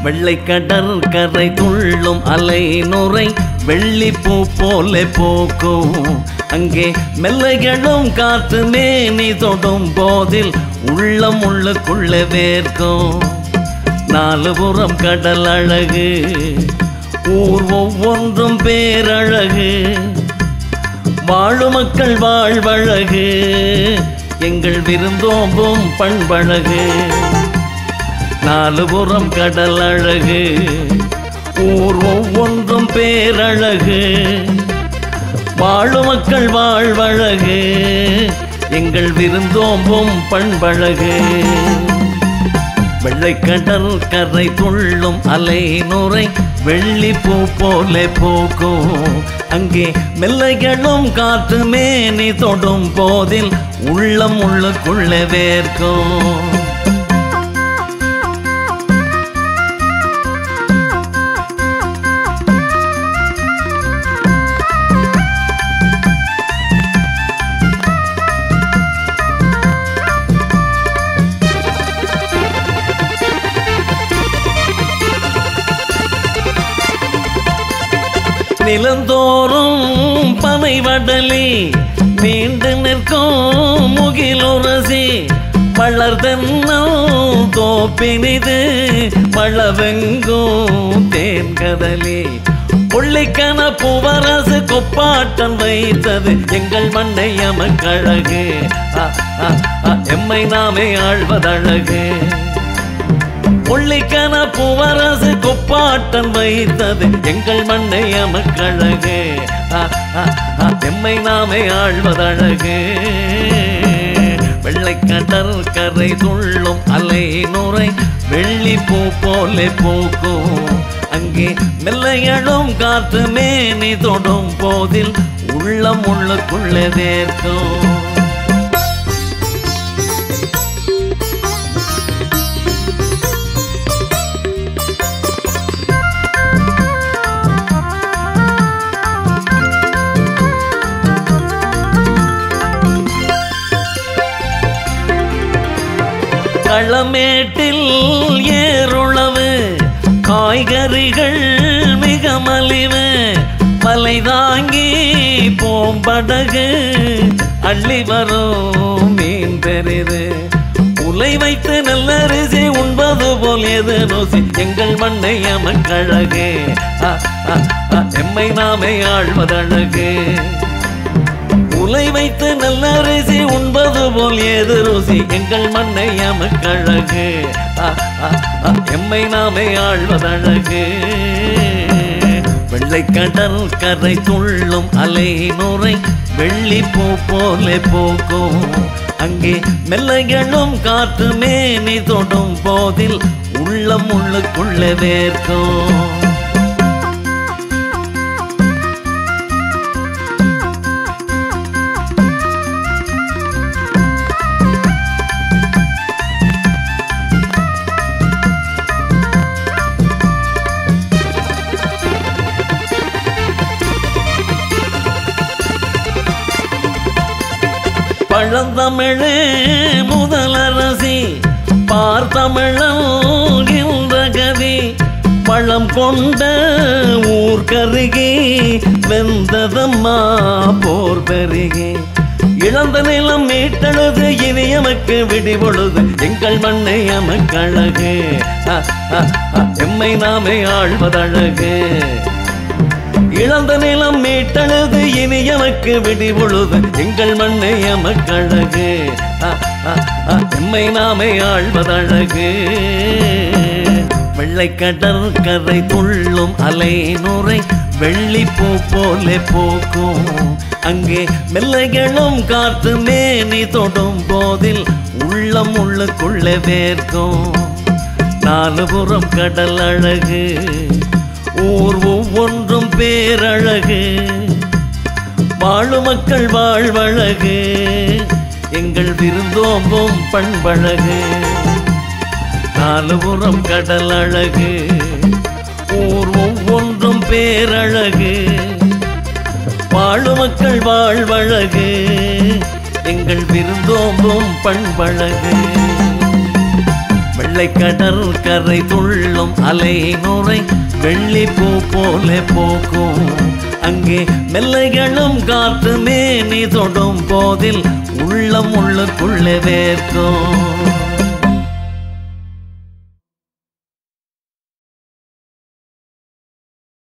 வெள்ளை கடற்கரை துள்ளும் அலை நுரை வெள்ளி பூ போல போக்கும் அங்கே மெல்லைகளும் காற்று மேனி தொடும் போதில் உள்ளம் உள்ளுக்குள்ள வேர்க்கும் நாலு புறம் கடல் அழகு ஊர் ஒவ்வொன்றும் பேரழகு வாழு மக்கள் வாழ்வழகு எங்கள் விருந்தோம்பும் பண்பழகு நாலு புறம் கடல் அழகு ஊர் ஒவ்வொன்றும் பேரழகு வாழு மக்கள் வாழ்வழகு எங்கள் விருந்தோம்பும் பண்பழகு வெள்ளை கடல் கரை துள்ளும் அலை நுரை வெள்ளி பூ போல போகும் அங்கே மெல்லைகளும் காற்று மேனி தொடும் போதில் உள்ளம் உள்ளுக்குள்ள வேர்க்கும் நிலந்தோறும் பனை வடலி நீண்டு நிற்கும் முகிலுரசி வளர்தன்னும் தோப்பினிது மழவெங்கும் தேன்கதலி புள்ளிக்கன பூவரசு கொப்பாட்டம் வைத்தது எங்கள் மண்ணை எமக்கழகு அ, அ, அ, எம்மை நாமே ஆழ்வதழகு புள்ளிக்கன பூவரசு கொப்பாட்டம் வைத்தது எங்கள் மண்ணை எமக்கழகு அ, அ, அ, எம்மை நாமே ஆழ்வதழகு வெள்ளை கடல் கரை துள்ளும் அலை நுரை வெள்ளி பூ போல பூக்கும் அங்கே மெல்லையழும் காற்று மேனி தொடும் போதில் உள்ளம் உள்ளுக்குள்ளே வேர்க்கும் களமேட்டில் ஏறுளவு காய்கறிகள் மிக மலிவு மலை தாங்கி போம்படகு அள்ளி வரும் மீன் பெரிது உலை வைத்து நல்லரிசி உண்பது போல் எது ருசி எங்கள் மண்ணை எமக்கழகு அ, அ, அ, எம்மை நாமே ஆழ்வதழகு உலை வைத்து நல்ல அரிசி உண்பது போல் ஏது ருசி எங்கள் மண்ணை எமக்கழகு அ, அ, அ, எம்மை நாமே ஆழ்வதழகு வெள்ளை கடல் கரை துள்ளும் அலை நுரை வெள்ளி பூ போல போக்கும் அங்கே மெல்லைகளும் காற்று மேனி தொடும் போதில் உள்ளம் உள்ளுக்குள்ள வேர்க்கும் பழந்தமிழே முதலரசி பார்த்தமிழங்கின்ற கதி பழம் கொண்ட ஊர் கருகி வெந்ததம்மா போர் பெருகி இழந்த நிலம் மீட்டெழுது இனி எமக்கு விடி பொழுது எங்கள் மண்ணை எமக்கழகு அ, அ, அ, எம்மை நாமே ஆழ்வதழகு இழந்த நிலம் மீட்டழுது இனி எமக்கு விடி பொழுது எங்கள் மண்ணை எமக்கழகு அ, அ, அ, எம்மை நாமே ஆழ்வதழகு வெள்ளை கடல் கரை துள்ளும் அலை நுரை வெள்ளி பூ போல போக்கும் அங்கே மெல்லைகளும் காற்று மேனி தொடும் போதில் உள்ளம் உள்ளுக்குள்ள வேர்க்கும் நாலு புறம் கடல் அழகு ஊர் ஒவ்வொன்றும் பேரழகு வாழு மக்கள் வாழ்வழகு எங்கள் விருந்தோம்பும் பண்பழகு நாலு புறம் கடல் அழகு ஊர் ஒவ்வொன்றும் பேரழகு வாழு மக்கள் வாழ்வழகு எங்கள் விருந்தோம்பும் பண்பழகு வெள்ளை வெள்ளை கடற்கரை துள்ளும் அலை நுரை வெள்ளி பூ போல போக்கும் அங்கே மெல்லைகளும் காற்று மேனி தொடும் போதில் உள்ளம் உள்ளுக்குள்ளே வேர்க்கும்